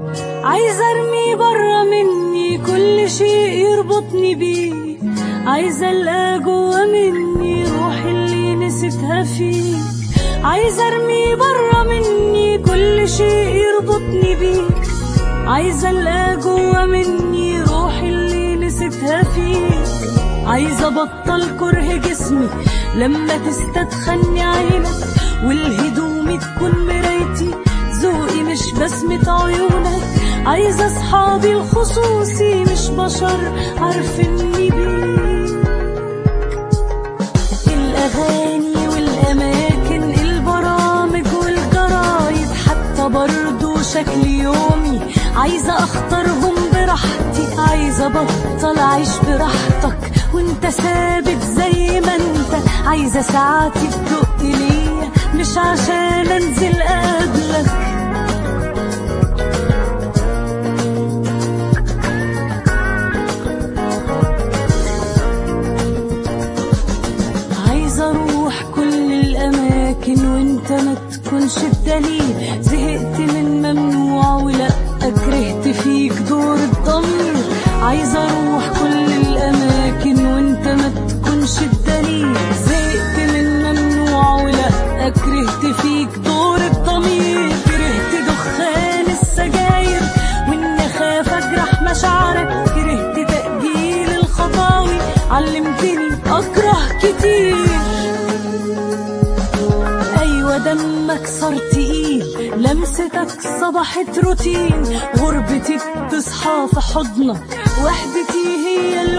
عايزة ارمي برا مني كل شيء يربطني بيه عايزة القى جوا مني روحي اللي نسيتها فيك عايزة ارمي برا مني كل شيء يربطني بيك عايزة القى جوا مني روحي اللي نسيتها فيك عايزة ابطل كره جسمي لما تستدخلني عينك والهدوم تكون مرايتي ذوقي مش بسمة عيونك عايزة اصحابي الخصوصي مش بشر عارفيني بيك الأغاني والأماكن البرامج والجرايد حتى برضو شكل يومي عايزة أختارهم براحتي عايزة بطل أعيش براحتك وانت ثابت زي ما انت عايزة ساعاتي تدق ليا مش عشان انزل قبلك عايزة اروح كل الاماكن وانت ما تكونش الدليل زهقت من ممنوع ولا كرهت فيك دور الضمير عايزة اروح كل الاماكن وانت ما تكونش الدليل زهقت من ممنوع ولا كرهت فيك دور الضمير كرهت دخان السجاير واني اخاف اجرح مشاعرك كرهت تأجيل الخطاوي علمتني اكره كتير ايوه دمك صار تقيل لمستك صبحت روتين غربتي بتصحى في حضنك وحدتي هي اللي